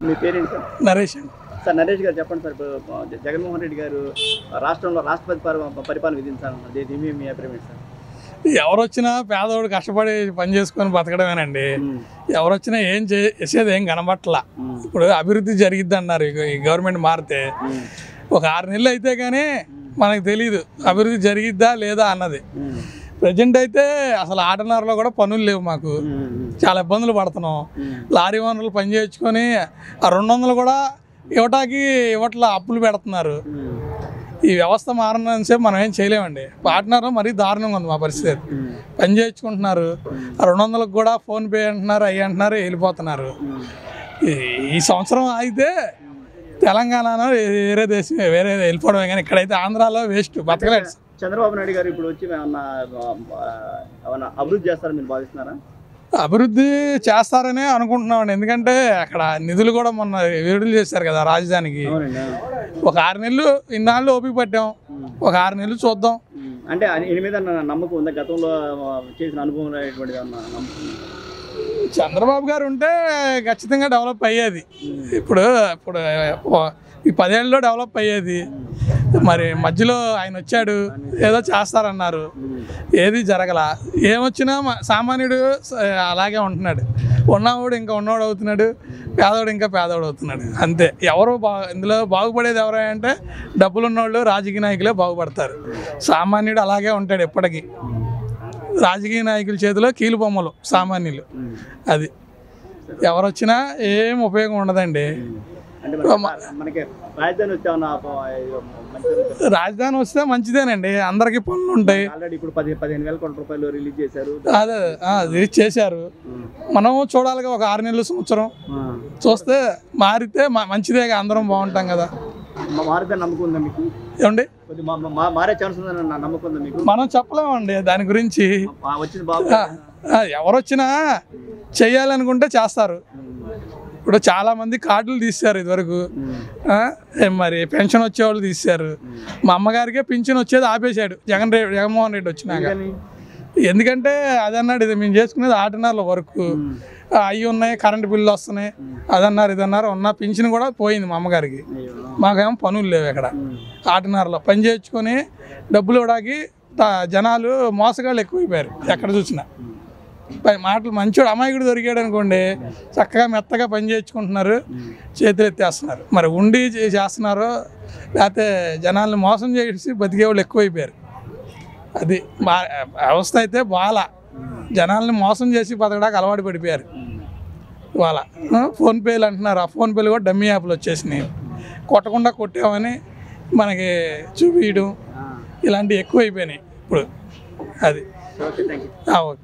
మీ పేరేంటి సార్ నరేష్ అండి సార్ నరేష్ గారు చెప్పండి సార్ ఇప్పుడు జ- జగన్మోహన్ రెడ్డి గారు రాష్ట్రంలో రాష్ట్రపతి పరి- పరిపాలన విధించాలన్నారు దీని మీ మీ అభిప్రాయం ఏంటి సార్ ఎవరు వచ్చినా పేదవాడు కష్టపడి పని చేసుకొని బతకడమేనండి ఎవరు వచ్చినా ఏం చే- చేసేది ఏం కనబట్టలా ఇప్పుడు అభివృద్ధి జరిగిద్ది అన్నారు ఇక ఈ గవర్నమెంట్ మారితే ఒక ఆరు నెలలు అయితే కానీ మనకు తెలియదు అభివృద్ధి జరిగిద్దా లేదా అన్నది ప్రజెంట్ అయితే అసలు ఆటనర్లో కూడా పనులు లేవు మాకు చాలా ఇబ్బందులు పడుతున్నాం లారీ ఓనర్లు పని చేయించుకొని ఆ రెండు వందలు కూడా ఇవ్వటానికి ఇవ్వట్లా అప్పులు పెడుతున్నారు ఈ వ్యవస్థ మారినంతసేపు మనం ఏం చేయలేమండి పార్ట్నర్ మరీ దారుణంగా ఉంది మా పరిస్థితి పని చేయించుకుంటున్నారు ఆ రెండు వందలకు కూడా ఫోన్ పే అంటున్నారు అయ్యి అంటున్నారు వెళ్ళిపోతున్నారు ఈ- ఈ సంవత్సరం అయితే తెలంగాణలో వేరే దేశం వేరే వెళ్ళిపోవడమే కానీ ఇక్కడైతే ఆంధ్రాలో వేస్ట్ బతకలేదు చంద్రబాబు నాయుడు గారు ఇప్పుడు వచ్చి ఏమన్నా ఆ, ఏమన్నా అభివృద్ధి చేస్తారని మీరు భావిస్తున్నారా అభివృద్ధి చేస్తారనే అనుకుంటున్నామండి ఎందుకంటే అక్కడ నిధులు కూడా మొన్న విడుదల చేశారు కదా రాజధానికి అవునండి ఒక ఆరు నెలలు ఇన్నాళ్ళు ఓపిక పట్టాం ఒక ఆరు నెలలు చూద్దాం అంటే ఆయన- ఈయన మీద నా- నమ్మకం ఉందా గతంలో ఆ, చేసిన అనుభవం అనేటువంటిది ఏమన్నా నమ్మకం ఉందా? చంద్రబాబు గారు ఉంటే ఖచ్చితంగా డెవలప్ అయ్యేది ఇప్పుడు ఇప్పుడు ఓ- ఈ పదేళ్ళలో డెవలప్ అయ్యేది మరి మధ్యలో ఆయన వచ్చాడు ఏదో చేస్తారన్నారు ఏది జరగల ఏమొచ్చినా మ- సామాన్యుడు స- అలాగే ఉంటున్నాడు ఉన్నవాడు ఇంకా ఉన్నవాడు అవుతున్నాడు పేదవాడు ఇంకా పేదవాడు అవుతున్నాడు అంతే ఎవరు బా ఇందులో బాగుపడేది ఎవరంటే డబ్బులు ఉన్నవాళ్ళు రాజకీయ నాయకులే బాగుపడతారు సామాన్యుడు అలాగే ఉంటాడు ఎప్పటికీ రాజకీయ నాయకుల చేతిలో కీలు బొమ్మలు సామాన్యులు అది ఎవరు వచ్చినా ఏం ఉపయోగం ఉండదండి అంటే మనకి మనకి రాజధాని వచ్చే ఏమన్నా ఆ, ఇది మంచి జరుగుతుందా? రాజధాని వస్తే మంచిదేనండి అందరికీ పనులు ఉంటాయి ఆల్రెడీ ఇప్పుడు పది పదిహేను వేల కోట్ల రూపాయలు రిలీజ్ చేశారు అదే ఆ, అది చేశారు మనం చూడాలిగా ఒక ఆరు నెలలు సంవత్సరం చూస్తే మారితే మ- మంచిదేగా అందరం బాగుంటాం కదా మా- మారుద్దని నమ్మకం ఉందా మీకు ఏమండి కొద్ది మా- మా- మారే ఛాన్స్ ఉందని నా నమ్మకం ఉందా మీకు మనం చెప్పలేమండి దాని గురించి ఆ, వచ్చింది బాబు ఆ, ఆ, ఎవరు వచ్చినా చెయ్యాలనుకుంటే చేస్తారు ఇప్పుడు చాలా మంది కార్డులు తీశారు ఇదివరకు ఆ, ఏ మరి పెన్షన్ వచ్చేవాళ్ళు తీశారు మా అమ్మగారికే పింఛన్ వచ్చేది ఆపేశాడు జగన్ రెడ్డి జగన్మోహన్ రెడ్డి వచ్చినాక కానీ ఎందుకంటే అదన్నాడు ఇది మేము చేసుకునేది ఆటనర్ల వరకు అవి ఉన్నాయి కరెంటు బిల్లు వస్తున్నాయి అదన్నారు ఇదన్నారు ఉన్న పింఛన్ కూడా పోయింది మా అమ్మగారికి అయ్యో. మాకేమో పనులు లేవు ఇక్కడ ఆటనర్లో పని చేయించుకొని డబ్బులు ఇవ్వడానికి త- జనాలు మోసగాళ్ళు ఎక్కువైపోయారు ఎక్కడ చూసినా పై మాటలు మంచోడు అమాయకుడు దొరికాడు అనుకోండి చక్కగా మెత్తగా పని చేయించుకుంటున్నారు చేతులు ఎత్తేస్తున్నారు మరి ఉండి చే- చేస్తున్నారో లేకపోతే జనాల్ని మోసం చేసి బతికే వాళ్ళు ఎక్కువైపోయారు అది బా వ్యవస్థ అయితే బాలా జనాల్ని మోసం చేసి బతకడానికి అలవాటు పడిపోయారు వాళ్ళ ఫోన్పేలు అంటున్నారు ఆ ఫోన్పేలు కూడా డమ్మీ యాప్లు వచ్చేసినాయి కొట్టకుండా కొట్టామని మనకి చూపించడం ఆ. ఇలాంటివి ఎక్కువైపోయినాయి ఇప్పుడు అది ఓకే థ్యాంక్ యూ ఆ, ఓకే